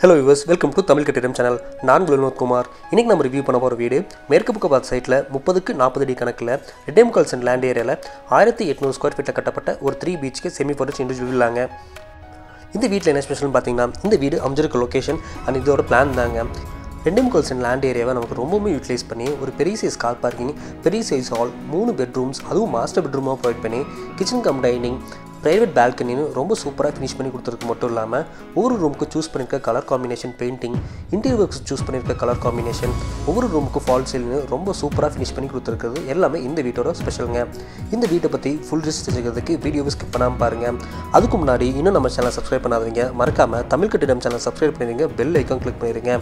hello viewers welcome to Tamil கட்டிடம் channel நான் வினோத் குமார் இன்னைக்கு நம்ம ரிவ்யூ பண்ண போகிற வீடு மேற்கு பக்க பார்த்த சைட்டில் முப்பதுக்கு நாற்பது அடி கணக்கில் ரெட்டேம் கால்சன் லேண்ட் ஏரியாவில் ஆயிரத்தி எட்நூறு ஸ்கொயர் ஃபீட்டில் கட்டப்பட்ட ஒரு த்ரீ பீச்சுக்கு செமி ஃபர்னிச் இண்டிவிஜுவல் வில்லாங்க இந்த வீட்டில் என்ன ஸ்பெஷல்னு பார்த்தீங்கன்னா இந்த வீடு அமைஞ்சிருக்க லொக்கேஷன் அண்ட் இதோட பிளான் தாங்க ரெண்டேம் கால்சன் லேண்ட் ஏரியாவை நமக்கு ரொம்பவுமே யூட்டிலைஸ் பண்ணி ஒரு பெரிய சைஸ் கார் பார்க்கிங் பெரிய சைஸ் ஹால் மூணு பெட்ரூம்ஸ் அதுவும் மாஸ்டர் பெட்ரூமாக ப்ரொவைட் பண்ணி கிச்சன் கம் டைனிங் ப்ரைவேட் பால்கனின்னு ரொம்ப சூப்பராக ஃபினிஷ் பண்ணி கொடுத்துருக்கு மட்டும் இல்லாமல் ஒவ்வொரு ரூமுக்கு சூஸ் பண்ணியிருக்க colour combination painting interior works choose பண்ணியிருக்க கலர் காம்பினேஷன் ஒவ்வொரு ரூமுக்கு ஃபால் சீல்னு ரொம்ப சூப்பராக ஃபினிஷ் பண்ணி கொடுத்துருக்குறது எல்லாமே இந்த வீட்டோட ஸ்பெஷலுங்க இந்த வீட்டை பற்றி ஃபுல் ரிஸ்க் தெரிஞ்சுக்கிறதுக்கு வீடியோவை ஸ்கிப் பண்ணாமல் பாருங்கள் அதுக்கு முன்னாடி இன்னும் நம்ம சேனல் சப்ஸ்கிரைப் பண்ணாதீங்க மறக்காமல் தமிழ் கட்டிடம் சேனல் சப்ஸ்கிரைப் பண்ணிடுங்க பெல் ஐக்கான் கிளிக் பண்ணிடுங்க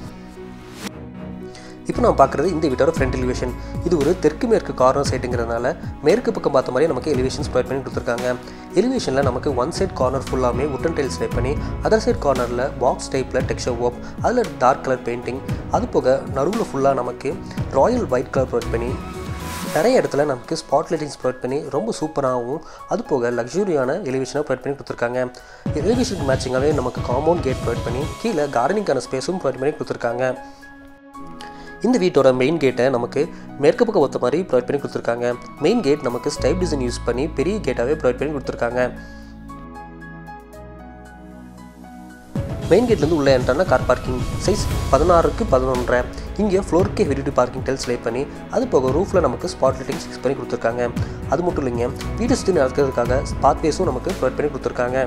இப்போ நம்ம பார்க்குறது இந்த வீட்டோட ஃப்ரண்ட் எலிவேஷன் இது ஒரு தெற்கு மேற்கு கார்னர் சைட்டுங்கிறதுனால மேற்கு பக்கம் பார்த்த மாதிரி நமக்கு எலிவேஷன்ஸ் ப்ரொவைட் பண்ணி கொடுத்துருக்காங்க எலிவேஷனில் நமக்கு ஒன் சைட் கார்னர் ஃபுல்லாமே உட்டன் டைல்ஸ் டைப் பண்ணி அதர் சைட் கார்னரில் பாக்ஸ் டைப்பில் டெக்ஸ்சர் ஒர்க் அதில் டார்க் கலர் பெயிண்டிங் அது போக நடுவில் ஃபுல்லாக நமக்கு ராயல் ஒயிட் கலர் ப்ரொவைட் பண்ணி நிறைய இடத்துல நமக்கு ஸ்பாட் லைட்டிங்ஸ் ப்ரொவைட் பண்ணி ரொம்ப சூப்பராகவும் அது போக லக்ஸூரியான எலிவேஷனை ப்ரொவைட் பண்ணி கொடுத்துருக்காங்க எலிவேஷனுக்கு மேட்சிங்காகவே நமக்கு காம்பவுண்ட் கேட் ப்ரொவைட் பண்ணி கீழே கார்டனிங்கான ஸ்பேஸும் ப்ரொவைட் பண்ணி கொடுத்துருக்காங்க இந்த வீட்டோட மெயின் கேட்டை நமக்கு மேற்கு பக்கம் ஒத்த மாதிரி ப்ரொவைட் பண்ணி கொடுத்துருக்காங்க மெயின் கேட் நமக்கு ஸ்டைப் டிசைன் யூஸ் பண்ணி பெரிய கேட்டாகவே ப்ரொவைட் பண்ணி கொடுத்துருக்காங்க மெயின் கேட்லேருந்து உள்ளே என்ட்ரான கார் பார்க்கிங் சைஸ் பதினாறுக்கு பதினொன்றரை இங்கே ஃப்ளோருக்கு ஹெரிடி பார்க்கிங் டெல்ஸ் லே பண்ணி அது போக ரூஃபில் நமக்கு ஸ்பாட் லைட்டிங் ஃபிக்ஸ் பண்ணி கொடுத்துருக்காங்க அது மட்டும் இல்லைங்க வீடு சுற்றி நடக்கிறதுக்காக ஸ்பாத்வேஸும் நமக்கு ப்ரொவைட் பண்ணி கொடுத்துருக்காங்க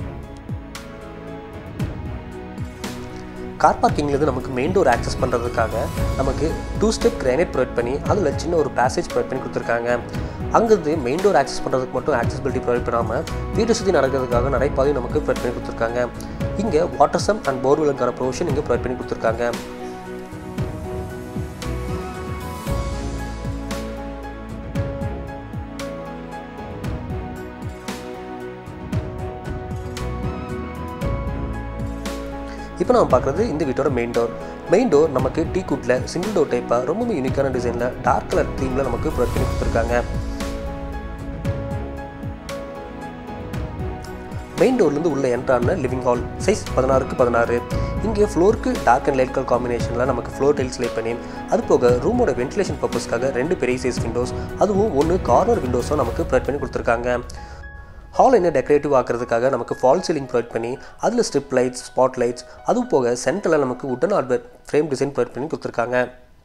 கார் பார்க்கிங்லேருந்து நமக்கு மெயின் டோர் ஆக்சஸ் பண்ணுறதுக்காக நமக்கு டூ ஸ்டெப் கிரானைட் ப்ரொவைட் பண்ணி அதில் சின்ன ஒரு பேசேஜ் ப்ரொவைட் பண்ணி கொடுத்துருக்காங்க அங்கேருந்து மெயின் டோர் ஆக்சஸ் பண்ணுறதுக்கு மட்டும் ஆக்சசிபிலிட்டி ப்ரொவைட் பண்ணாமல் வீடு சுற்றி நடக்கிறதுக்காக நடைபாதையும் நமக்கு ப்ரொவைட் பண்ணி கொடுத்துருக்காங்க இங்கே வாட்டர் சம் அண்ட் போர்வெலுக்கான ப்ரொவிஷன் இங்கே ப்ரொவைட் பண்ணி கொடுத்துருக்காங்க இப்போ நம்ம பார்க்குறது இந்த வீட்டோட மெயின் டோர் மெயின் டோர் நமக்கு டீ குட்டில் சிங்கிள் டோர் டைப்பாக ரொம்பவே யூனிக்கான டிசைனில் டார்க் கலர் தீமில் நமக்கு ப்ரொவைட் பண்ணி கொடுத்துருக்காங்க மெயின் டோர்லேருந்து உள்ள என்ட்ரான லிவிங் ஹால் சைஸ் பதினாறுக்கு பதினாறு இங்கே ஃப்ளோருக்கு டார்க் அண்ட் லைட் கலர் காம்பினேஷனில் நமக்கு ஃப்ளோர் டைல்ஸ் லே பண்ணி அது போக ரூமோட வென்டிலேஷன் பர்பஸ்க்காக ரெண்டு பெரிய சைஸ் விண்டோஸ் அதுவும் ஒன்று கார்னர் விண்டோஸும் நமக்கு ப்ரொவைட் பண்ணி கொடுத்துருக்காங்க ஹால் என்ன டெக்கரேட்டிவ் ஆக்கிறதுக்காக நமக்கு ஃபால் சீலிங் ப்ரொவைட் பண்ணி அதில் ஸ்ட்ரிப் லைட்ஸ் ஸ்பாட் லைட்ஸ் அதுவும் போக சென்டரில் நமக்கு wooden arbour frame design provide பண்ணி கொடுத்துருக்காங்க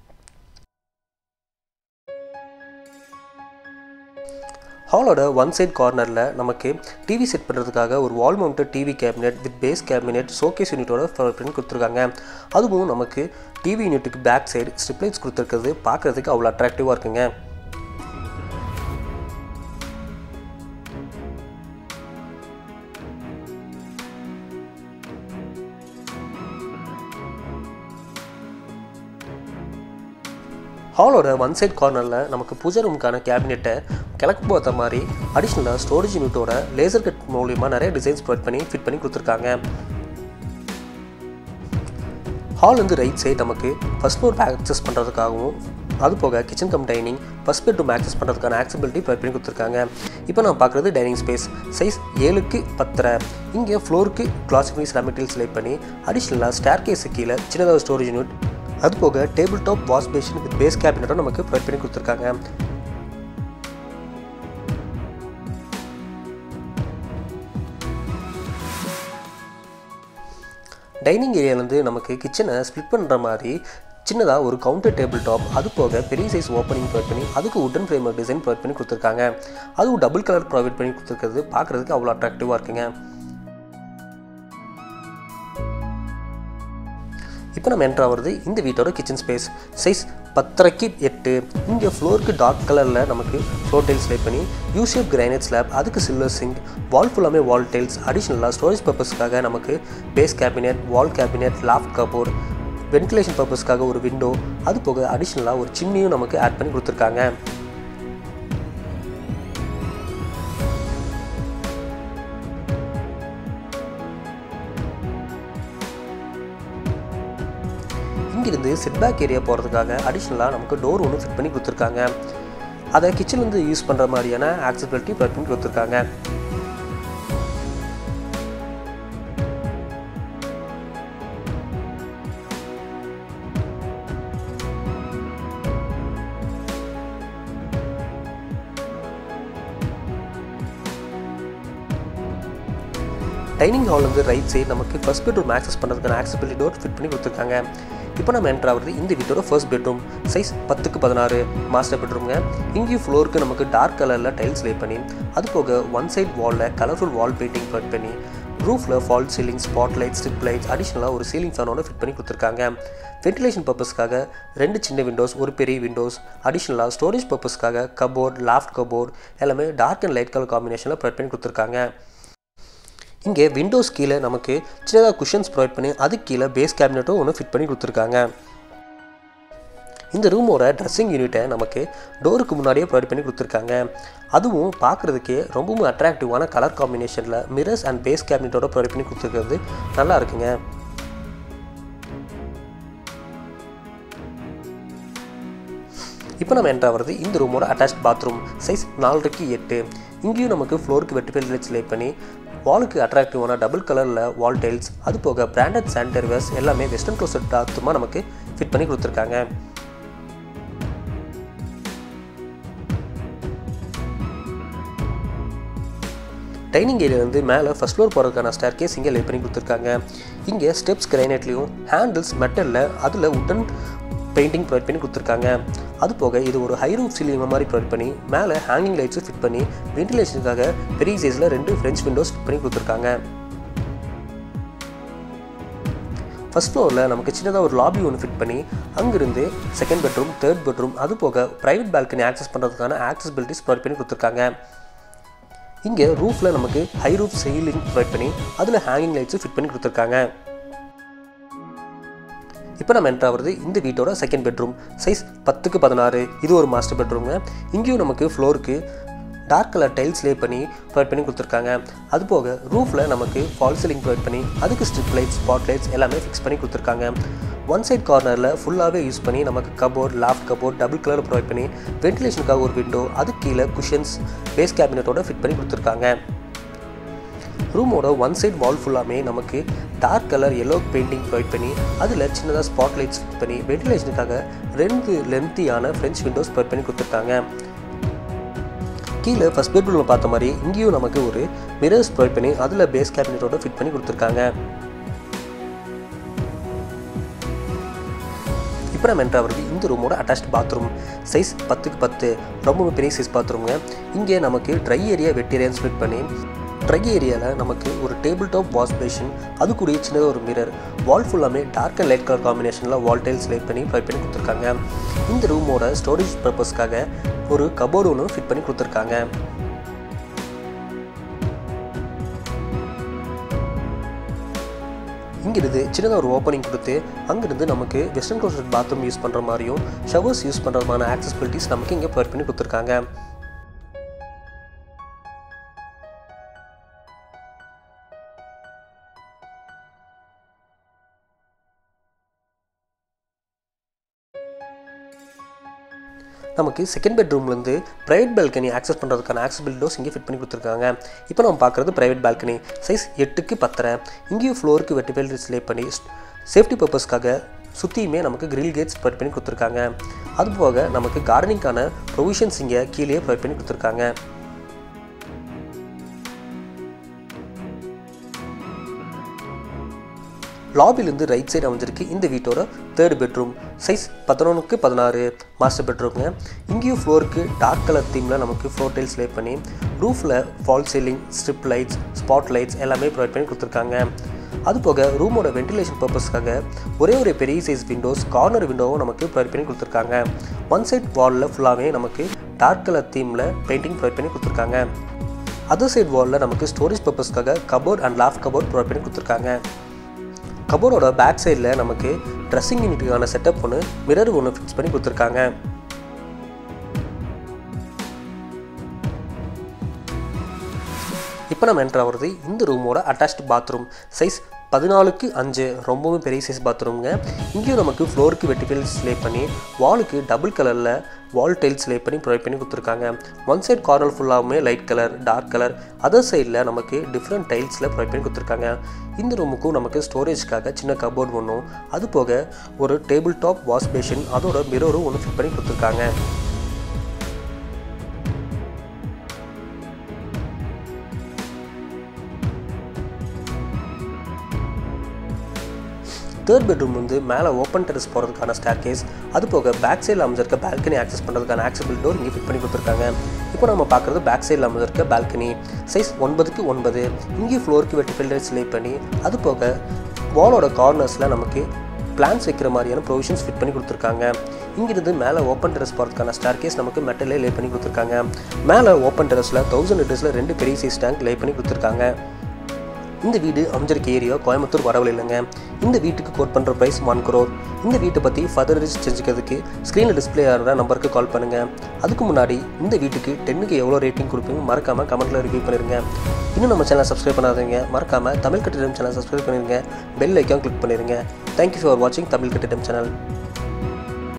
ஹாலோட ஒன் சைட் கார்னரில் நமக்கு டிவி செட் பண்ணுறதுக்காக ஒரு wall mounted TV cabinet with base cabinet showcase யூனிட்டோட ப்ரொவைட் பண்ணி கொடுத்துருக்காங்க அதுவும் நமக்கு டிவி யூனிட்டுக்கு பேக் சைடு ஸ்ட்ரிப் லைட்ஸ் கொடுத்துருக்கிறது பார்க்குறதுக்கு அவ்வளோ அட்ராக்டிவாக இருக்குங்க ஹாலோட ஒன் சைட் கார்னரில் நமக்கு பூஜை ரூமுக்கான கேபினெட்டை கிழக்கு பார்த்த மாதிரி அடிஷ்னலாக ஸ்டோரேஜ் யூனிட்டோட லேசர் கட் மூலியமாக நிறைய டிசைன்ஸ் ப்ரொவைட் பண்ணி ஃபிட் பண்ணி கொடுத்துருக்காங்க ஹால் வந்து ரைட் சைட் நமக்கு ஃபஸ்ட் ஃப்ளோர் ஆக்சஸ் பண்ணுறதுக்காகவும் அது போக kitchen cum dining first bedroom access பண்ணுறதுக்கான ஆக்சபிலிட்டி ப்ரொவைட் பண்ணி கொடுத்துருக்காங்க இப்போ நான் பார்க்குறது டைனிங் ஸ்பேஸ் சைஸ் ஏழுக்கு பத்தரை இங்கே ஃப்ளோருக்கு கிளாசிஃபைஸ் லெமெட்டில்ஸ் லைட் பண்ணி அடிஷ்னலாக ஸ்டேர் கேஸு கீழே சின்னதாக ஸ்டோரேஜ் யூனிட் அது போக table top wash basin with base கேபினட்டும் நமக்கு ப்ரொவைட் பண்ணி கொடுத்துருக்காங்க டைனிங் ஏரியாவிலேருந்து நமக்கு கிச்சனை ஸ்ப்ளிட் பண்ணுற மாதிரி சின்னதாக ஒரு கவுண்டர் டேபிள் டாப் அது போக பெரிய சைஸ் ஓப்பனிங் ப்ரொவைட் பண்ணி அதுக்கு உட்டன் ஃப்ரேமர் டிசைன் ப்ரொவைட் பண்ணி கொடுத்துருக்காங்க அதுவும் டபுள் கலர் ப்ரொவைட் பண்ணி கொடுத்துருக்கிறது பார்க்குறதுக்கு அவ்வளோ அட்ராக்டிவாக இருக்குங்க இப்போ நம்ம என்ட்ரு ஆகிறது இந்த வீட்டோட கிச்சன் ஸ்பேஸ் சைஸ் பத்தரைக்கு எட்டு இங்கே ஃப்ளோருக்கு டார்க் கலரில் நமக்கு ஃப்ளோர் டைல்ஸ் லே பண்ணி யூஷேப் கிரைனைட் ஸ்லாப் அதுக்கு சில்வர் சிங்க் வால் ஃபுல்லாமே வால் டைல்ஸ் அடிஷ்னலாக ஸ்டோரேஜ் பர்பஸ்க்காக நமக்கு base cabinet wall cabinet loft cupboard ventilation பர்பஸ்க்காக ஒரு விண்டோ அது போக அடிஷ்னலாக ஒரு சின்னியும் நமக்கு ஆட் பண்ணி கொடுத்துருக்காங்க இங்கிருந்து செட்பேக் ஏரியா போகிறதுக்காக அடிஷ்னலாக நமக்கு டோர் ஒன்று ஃபிட் பண்ணி கொடுத்துருக்காங்க அதை கிச்சன்லேருந்து யூஸ் பண்ணுற மாதிரியான ஆக்சபிலிட்டி ப்ரொவைட் பண்ணி கொடுத்துருக்காங்க டைனிங் ஹால் வந்து ரைட் சைடு நமக்கு ஃபர்ஸ்ட் பெட்ரூம் ஆக்சஸ் பண்ணுறதுக்கான ஆக்சபிலிட்டி டோர் ஃபிட் பண்ணி கொடுத்துருக்காங்க இப்போ நம்ம என்ட்ரு ஆகிறது இந்த வீட்டோட ஃபர்ஸ்ட் பெட்ரூம் சைஸ் பத்துக்கு பதினாறு மாஸ்டர் பெட்ரூம்ங்க இங்கேயும் ஃப்ளோருக்கு நமக்கு டார்க் கலரில் டைல்ஸ் லே பண்ணி அது போக ஒன் சைட் வாலில் கலர்ஃபுல் வால் பெயிண்டிங் ஃபிட் பண்ணி ரூஃபில் false ceiling spot light strip lights அடிஷ்னலாக ஒரு சீலிங் ஃபேனோட ஃபிட் பண்ணி கொடுத்துருக்காங்க வென்டிலேஷன் பர்பஸ்க்காக ரெண்டு சின்ன விண்டோஸ் ஒரு பெரிய விண்டோஸ் அடிஷ்னலாக ஸ்டோரேஜ் பர்பஸ்க்காக கபோர்ட் லாஃப்ட் கபோர்ட் எல்லாமே டார்க் அண்ட் லைட் கலர் காம்பினேஷனில் ப்ரொவைட் பண்ணி கொடுத்துருக்காங்க இங்கே விண்டோஸ் கீழே நமக்கு சின்னதாக குஷன்ஸ் ப்ரொவைட் பண்ணி அதுக்கு கீழே பேஸ் கேபினட்டும் ஒன்று ஃபிட் பண்ணி கொடுத்துருக்காங்க இந்த ரூமோட ட்ரெஸ்ஸிங் யூனிட்டை நமக்கு டோருக்கு முன்னாடியே ப்ரொவைட் பண்ணி கொடுத்துருக்காங்க அதுவும் பார்க்குறதுக்கே ரொம்பவும் அட்ராக்டிவான கலர் காம்பினேஷனில் மிரர்ஸ் அண்ட் பேஸ் கேபினட்டோட ப்ரொவைட் பண்ணி கொடுத்துருக்கிறது நல்லா இருக்குங்க இப்போ நம்ம என்ட்ரு ஆகிறது இந்த ரூமோட அட்டாச் பாத்ரூம் சைஸ் நாலரைக்கு எட்டு இங்கேயும் நமக்கு ஃப்ளோருக்கு வெட்டிஃபைல் லைட்ஸ் லே பண்ணி வாலுக்கு அட்ராக்டிவான டபுள் கலரில் வால் டைல்ஸ் அது போக பிராண்டட் சானிடரிவேர்ஸ் எல்லாமே வெஸ்டர்ன் க்ளோசட் பாத்ரூமாக நமக்கு ஃபிட் பண்ணி கொடுத்துருக்காங்க டைனிங் ஏரியாலேருந்து மேலே ஃபஸ்ட் ஃப்ளோர் போகிறதுக்கான ஸ்டேர் கேஸ் இங்கே லே பண்ணி கொடுத்துருக்காங்க இங்கே ஸ்டெப்ஸ் கிரைனேட்லேயும் ஹேண்டில்ஸ் மெட்டலில் அதில் உட்டன் பெயிண்டிங் ப்ரொவைட் பண்ணி கொடுத்துருக்காங்க அது போக இது ஒரு ஹை ரூஃப் சீலிங் மாதிரி ப்ரொவைட் பண்ணி மேலே ஹேங்கிங் லைட்ஸும் ஃபிட் பண்ணி வென்டிலேஷனுக்காக பெரிய சைஸில் ரெண்டு ஃப்ரெஞ்ச் விண்டோஸ் ஃபிட் பண்ணி கொடுத்துருக்காங்க ஃபஸ்ட் ஃப்ளோரில் நமக்கு சின்னதாக ஒரு லாபி ஒன்று ஃபிட் பண்ணி அங்கிருந்து செகண்ட் பெட்ரூம் தேர்ட் பெட்ரூம் அது போக ப்ரைவேட் பால்கனி ஆக்சஸ் பண்ணுறதுக்கான ஆக்சசிபிலிட்டிஸ் ப்ரொவைட் பண்ணி கொடுத்துருக்காங்க இங்கே ரூஃபில் நமக்கு ஹை ரூஃப் சீலிங் ப்ரொவைட் பண்ணி அதில் ஹேங்கிங் லைட்ஸும் ஃபிட் பண்ணி கொடுத்துருக்காங்க இப்போ நம்ம என்ட்ரு ஆகிறது இந்த வீட்டோட செகண்ட் பெட்ரூம் சைஸ் பத்துக்கு பதினாறு இது ஒரு மாஸ்டர் பெட்ரூம்ங்க இங்கேயும் நமக்கு ஃப்ளோருக்கு டார்க் கலர் டைல்ஸ் லே பண்ணி ப்ரொவைட் பண்ணி கொடுத்துருக்காங்க அது போக ரூஃபில் நமக்கு ஃபால் சீலிங் ப்ரொவைட் பண்ணி அதுக்கு ஸ்ட்ரிப் லைட்ஸ் ஸ்பாட் லைட்ஸ் எல்லாமே ஃபிக்ஸ் பண்ணி கொடுத்துருக்காங்க ஒன் சைட் கார்னரில் ஃபுல்லாகவே யூஸ் பண்ணி நமக்கு cupboard loft cupboard double colour provide பண்ணி வென்டிலேஷனுக்காக ஒரு விண்டோ அது கீழே குஷன்ஸ் பேஸ் கேபினட்டோட ஃபிட் பண்ணி கொடுத்துருக்காங்க ரூமோட ஒன் சைட் வால் ஃபுல்லாமே நமக்கு dark colour yellow painting provide பண்ணி அதில் சின்னதாக ஸ்பாட் லைட்ஸ் ஃபிட் பண்ணி வென்டிலேஷனுக்காக ரெண்டு லென்த்தியான ஃப்ரெஞ்ச் விண்டோஸ் ப்ரொவைட் பண்ணி கொடுத்துருக்காங்க கீழே ஃபஸ்ட் பெட்ரூமில் பார்த்த மாதிரி இங்கேயும் நமக்கு ஒரு மிரர்ஸ் ப்ரொவைட் பண்ணி அதில் பேஸ் கேபினட்டோட ஃபிட் பண்ணி கொடுத்துருக்காங்க இப்போ நம்ம என்ட்ரு ஆகிறது இந்த ரூமோட அட்டாச்ட் பாத்ரூம் சைஸ் பத்துக்கு பத்து ரொம்பவும் பெரிய சைஸ் பாத்ரூம்ங்க இங்கே நமக்கு ட்ரை ஏரியா வெட் ஏரியான்னு ஸ்ப்ளிட் பண்ணி ட்ரை ஏரியாவில் நமக்கு ஒரு டேபிள் டாப் வாஷ் பேஷன் அது கூடயே சின்னதாக ஒரு மிரர் வால் ஃபுல்லாமே டார்க் அண்ட் லைட் கலர் காம்பினேஷனில் வால் டைல்ஸ் லைட் பண்ணி ப்ரொவைட் பண்ணி கொடுத்துருக்காங்க இந்த ரூமோட ஸ்டோரேஜ் பர்பஸ்க்காக ஒரு கபோர்டு ஒன்று ஃபிட் பண்ணி கொடுத்துருக்காங்க இங்கிருந்து சின்னதாக ஒரு ஓப்பனிங் கொடுத்து அங்கிருந்து நமக்கு வெஸ்டர்ன் க்ளோசட் பாத்ரூம் யூஸ் பண்ணுற மாதிரியும் ஷவர்ஸ் யூஸ் பண்ணுறதுமான ஆக்சசிபிலிட்டிஸ் நமக்கு இங்கே ப்ரொவைட் பண்ணி கொடுத்துருக்காங்க நமக்கு செகண்ட் பெட்ரூம்லேருந்து ப்ரைவேட் பால்கனி ஆக்சஸ் பண்ணுறதுக்கான ஆக்சபிள் டோர்ஸ் இங்கே ஃபிட் பண்ணி கொடுத்துருக்காங்க இப்போ நம்ம பார்க்குறது ப்ரைவேட் பால்கனி சைஸ் எட்டுக்கு பத்தரை இங்கேயும் ஃப்ளோருக்கு வெட்டிஃபைல் லே பண்ணி சேஃப்டி பர்பஸ்க்காக சுற்றியுமே நமக்கு கிரில் கேட்ஸ் ப்ரொவைட் பண்ணி கொடுத்துருக்காங்க அது போக நமக்கு கார்டனிங்கான ப்ரொவிஷன்ஸ் இங்கே கீழே ப்ரொவைட் பண்ணி கொடுத்துருக்காங்க லாபிலேருந்து ரைட் சைடு அமைஞ்சிருக்கு இந்த வீட்டோட தேர்ட் பெட்ரூம் சைஸ் பதினொன்றுக்கு பதினாறு மாஸ்டர் பெட்ரூம்ங்க இங்கேயும் ஃப்ளோருக்கு டார்க் கலர் தீமில் நமக்கு ஃப்ளோர் டைல்ஸ் லே பண்ணி ரூஃபில் false ceiling strip lights spot lights எல்லாமே ப்ரொவைட் பண்ணி கொடுத்துருக்காங்க அது போக ரூமோட வென்டிலேஷன் பர்பஸ்க்காக ஒரே ஒரு பெரிய சைஸ் விண்டோஸ் கார்னர் விண்டோவும் நமக்கு ப்ரொவைட் பண்ணி கொடுத்துருக்காங்க ஒன் சைட் வாலில் ஃபுல்லாகவே நமக்கு டார்க் கலர் தீமில் பெயிண்டிங் ப்ரொவைட் பண்ணி கொடுத்துருக்காங்க அதர் சைட் வாலில் நமக்கு ஸ்டோரேஜ் பர்பஸ்க்காக cupboard and loft cupboard provide பண்ணி கொடுத்துருக்காங்க கபோர்டோட பேக் சைடில் நமக்கு ட்ரெஸ்ஸிங் யூனிட்டுக்கான செட்டப் ஒன்று மிரர் ஒன்று ஃபிக்ஸ் பண்ணி கொடுத்துருக்காங்க இப்போ நம்ம என்ட்ரு ஆகிறது இந்த ரூமோட அட்டாச்ட் பாத்ரூம் சைஸ் பதினாலுக்கு அஞ்சு ரொம்பவும் பெரிய சைஸ் பாத்ரூம்ங்க இங்கேயும் நமக்கு ஃப்ளோருக்கு வெட்டிஃபில்ஸ் லே பண்ணி வாலுக்கு டபுள் கலரில் வால் டைல்ஸ் லே பண்ணி ப்ரொவைட் பண்ணி கொடுத்துருக்காங்க ஒன் சைட் கார்னர் ஃபுல்லாகவுமே light colour dark colour other சைடில் நமக்கு டிஃப்ரெண்ட் டைல்ஸில் ப்ரொவைட் பண்ணி கொடுத்துருக்காங்க இந்த ரூமுக்கும் நமக்கு ஸ்டோரேஜ்க்காக சின்ன கபோர்ட் ஒன்றும் அது போக ஒரு டேபிள் டாப் வாஷ் பேஷன் அதோட மிரரும் ஒன்று ஃபிட் பண்ணி கொடுத்துருக்காங்க தேர்ட் பெட்ரூம் வந்து மேலே ஓப்பன் டெரஸ் போகிறதுக்கான ஸ்டேர் கேஸ் அது போக பேக் சைடில் அமைஞ்சிருக்க பால்கனி ஆக்சஸ் பண்ணுறதுக்கான ஆக்சபிள் டோர் இங்கே ஃபிட் பண்ணி கொடுத்துருக்காங்க இப்போ நம்ம பார்க்குறது பேக் சைடில் அமைஞ்சிருக்க பால்கனி சைஸ் ஒன்பதுக்கு ஒன்பது இங்கேயும் ஃப்ளோருக்கு வெட்டி ஃபில்டர்ஸ் லே பண்ணி அது போக வாலோட கார்னர்ஸில் நமக்கு பிளான்ஸ் வைக்கிற மாதிரியான ப்ரொவிஷன்ஸ் ஃபிட் பண்ணி கொடுத்துருக்காங்க இங்கிருந்து மேலே ஓப்பன் டெரஸ் போகிறதுக்கான ஸ்டார் கேஸ் நமக்கு மெட்டலே லே பண்ணி கொடுத்துருக்காங்க மேலே ஓப்பன் டெரஸில் தௌசண்ட் லிட்டர்ஸில் ரெண்டு பெரிய சைஸ் டேங்க் லே பண்ணி கொடுத்துருக்காங்க இந்த வீடு அமைஞ்சிருக்க ஏரியா கோயம்புத்தூர் வரவில் இல்லைங்க இந்த வீட்டுக்கு கோட் பண்ணுற ப்ரைஸ் ஒன் crore இந்த வீட்டை பற்றி ஃபர்தர் ரிச் தெரிஞ்சுக்கிறதுக்கு ஸ்க்ரீனில் டிஸ்பிளே ஆகிற நம்பருக்கு கால் பண்ணுங்கள் அதுக்கு முன்னாடி இந்த வீட்டுக்கு டென்னுக்கு எவ்வளோ ரேட்டிங் கொடுப்பீங்க மறக்காமல் கமெண்ட்டில் ரிவ்யூ பண்ணிடுங்க இன்னும் நம்ம சேனல் சப்ஸ்கிரைப் பண்ணாதீங்க மறக்காமல் தமிழ் கட்டிடம் சேனல் சப்ஸ்கிரைப் பண்ணிடுங்க பெல் ஐக்கான் கிளிக் பண்ணிடுங்க தேங்க்யூ ஃபார் வாட்சிங் தமிழ் கட்டிடம் சேனல்